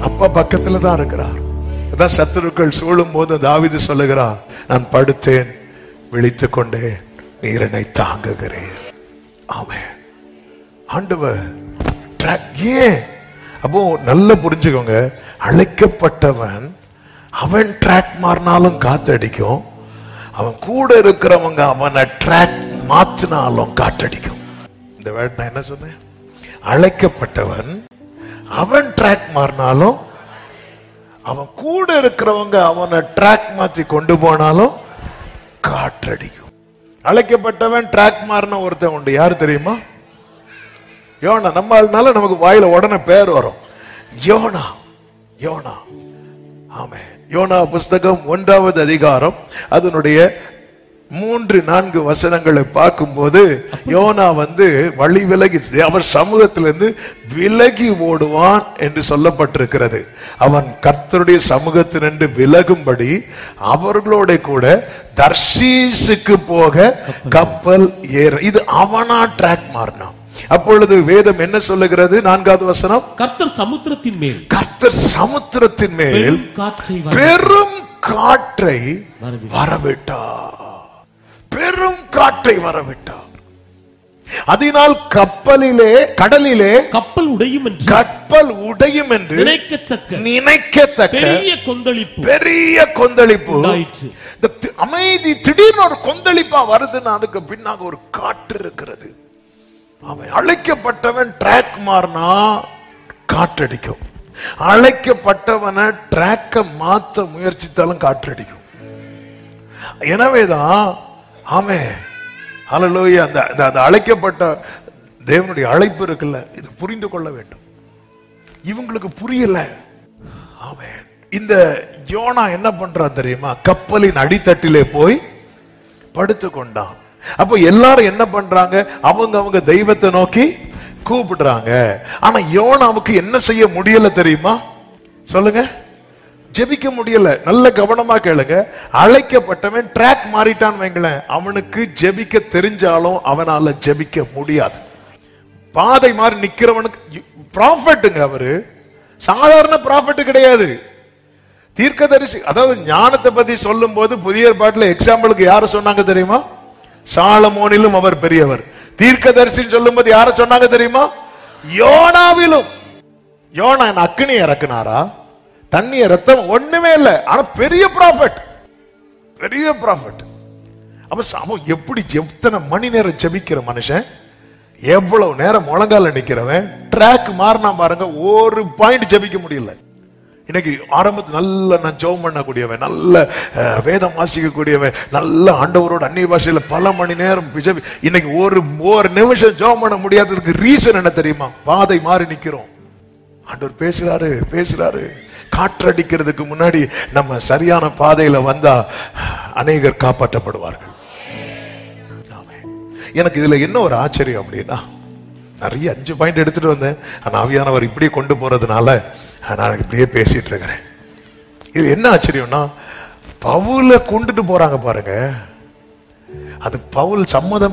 அப்பா பக்கத்துல தான் இருக்கிறார் அதான் சத்துருக்கள் சூழும் போது தாவிது சொல்லுகிறார் நான் படுத்தேன் விழித்துக் கொண்டேன் நீர் என்னை தாங்குகிறேன் ஆமென் ஆண்டவர் track- ஏன் அப்போ நல்லா புரிஞ்சுக்கோங்க அழைக்கப்பட்டவன் அவன் ட்ராக் மாறினாலும் காத்தடிக்கும் அவன் கூட இருக்கிறவங்க அவனை ட்ராக் மாத்தினாலும் காத்தடிக்கும் இந்த வேர்ட் நான் என்ன சொன்னேன் அழைக்கப்பட்டவன் அவன் ட்ராக் மாறினாலும் அவன் கூட இருக்கிறவங்க அவனை ட்ராக் மாத்தி கொண்டு போனாலும் காற்றடிக்கும் அழைக்கப்பட்டவன் ட்ராக் மாறின ஒருத்தன் உண்டு யாரு தெரியுமா யோனா நம்ம ஆளுனால நமக்கு வாயில உடனே பேர் வரும் யோனா யோனா ஆமே யோனா புஸ்தகம் ஒன்றாவது அதிகாரம் அதனுடைய மூன்று நான்கு வசனங்களை பார்க்கும்போது யோனா வந்து வழி விலகி அவர் சமூகத்திலிருந்து விலகி ஓடுவான் என்று சொல்லப்பட்டிருக்கிறது அவன் கர்த்தருடைய சமூகத்தினின்று விலகும்படி அவர்களோட கூட தர்ஷீசுக்கு போக கப்பல் ஏற இது அவனா ட்ராக் மாறினான் அப்பொழுது வேதம் என்ன சொல்லுகிறது நான்காவது வசனம் கர்த்தர் சமுத்திரத்தின் மேல் கர்த்தர் சமுத்திரத்தின் மேல் பெரும் காற்றை வர- பெரும் காற்றை வரவிட்டார். வரவிட்டார் பெரும் காற்றை வரவிட்டார் அதனால் கப்பலிலே கடலிலே கப்பல் உடையும் என்று கப்பல் உடையும் என்று நினைக்கத்தக்க நினைக்கத்தக்க பெரிய கொந்தளிப்பு பெரிய கொந்தளிப்பு உண்டாயிற்று. இந்த தி- அமைதி திடீர்னு ஒரு கொந்தளிப்பா வருதுன்னா அதுக்கு பின்னாக ஒரு காற்று இருக்கிறது அவன் அழைக்கப்பட்டவன் ட்ராக் மாறினா காற்றடிக்கும் அழைக்கப்பட்டவனை ட்ராக்க மாத்த முயற்சித்தாலும் காற்றடிக்கும் எனவேதான் ஆமே ஹalleluya அந்த அந்த- அந்த அழைக்கப்பட்ட தேவனுடைய அழைப்பு இருக்குல்ல இது புரிந்து கொள்ள வேண்டும் இவங்களுக்கு புரியல ஆமென் இந்த யோனா என்ன பண்றான் தெரியுமா கப்பலின் அடித்தட்டிலே போய் படுத்து கொண்டான் அப்ப எல்லாரும் என்ன பண்றாங்க அவங்க அவங்க தெய்வத்தை நோக்கி கூப்பிடுறாங்க ஆனா யோனாவுக்கு என்ன செய்ய முடியல தெரியுமா சொல்லுங்க ஜெபிக்க முடியல நல்ல கவனமா கேளுங்க அழைக்கப்பட்டவன் ட்ராக் மாறிட்டான் வைங்களேன் அவனுக்கு ஜெபிக்க தெரிஞ்சாலும் அவனால ஜெபிக்க முடியாது பாதை மாறி நிக்கிறவனுக்கு ப்ராஃபட்டுங்க அவரு சாதாரண ப்ராஃபட் கிடையாது தீர்க்கதரிசி அதாவது ஞானத்தை பத்தி சொல்லும் போது புதிய ஏற்பாட்டுல எக்ஸாம்பிளுக்கு யார சொன்னாங்க தெரியுமா சாலமோனிலும் அவர் பெரியவர் தீர்க்கதரிசின்னு சொல்லும் போது யார சொன்னாங்க தெரியுமா யோனாவிலும் யோனா என்ன அக்னி இறக்குனாரா தண்ணிய ரத்தம் ஒண்ணுமே இல்ல ஆனா பெரிய ப்ராஃபட் பெரிய ப்ராஃபட் அவன் ச- அவன் எப்படி எத்தனை மணி நேரம் ஜெபிக்கிற மனுஷன் எவ்வளவு நேரம் முழங்கால நிக்கிறவன் ட்ராக் மாறினா பாருங்க ஒரு பாயிண்ட் ஜெபிக்க முடியல இன்னைக்கு ஆரம்பத்து நல்ல நான் ஜெபம் பண்ணக்கூடியவன் நல்ல அஹ், வேதம் வாசிக்கக்கூடியவன் நல்ல ஆண்டவரோட அந்நிய பாஷையில பல மணி நேரம் ஜெபி இன்னைக்கு ஒரு ஒரு நிமிஷம் ஜெபம் பண்ண முடியாததுக்கு ரீசன் என்ன தெரியுமா பாதை மாறி நிக்கிறோம் ஆண்டவர் பேசுறாரு பேசுறாரு காற்றடிக்கிறதுக்கு முன்னாடி நம்ம சரியான பாதையில வந்தா அநேகர் காப்பாற்றப்படுவார்கள் ஆமென். எனக்கு இதுல என்ன ஒரு ஆச்சரியம் அப்படின்னா நிறைய அஞ்சு பாயிண்ட் எடுத்துட்டு வந்தேன் ஆனா ஆவியானவர் இப்படியே கொண்டு போறதுனால நான் இப்படியே பேசிட்டு இருக்கிறேன் இது என்ன ஆச்சரியம்னா பவுல கொண்டுட்டு போறாங்க பாருங்க அது பவுல் சம்மதம்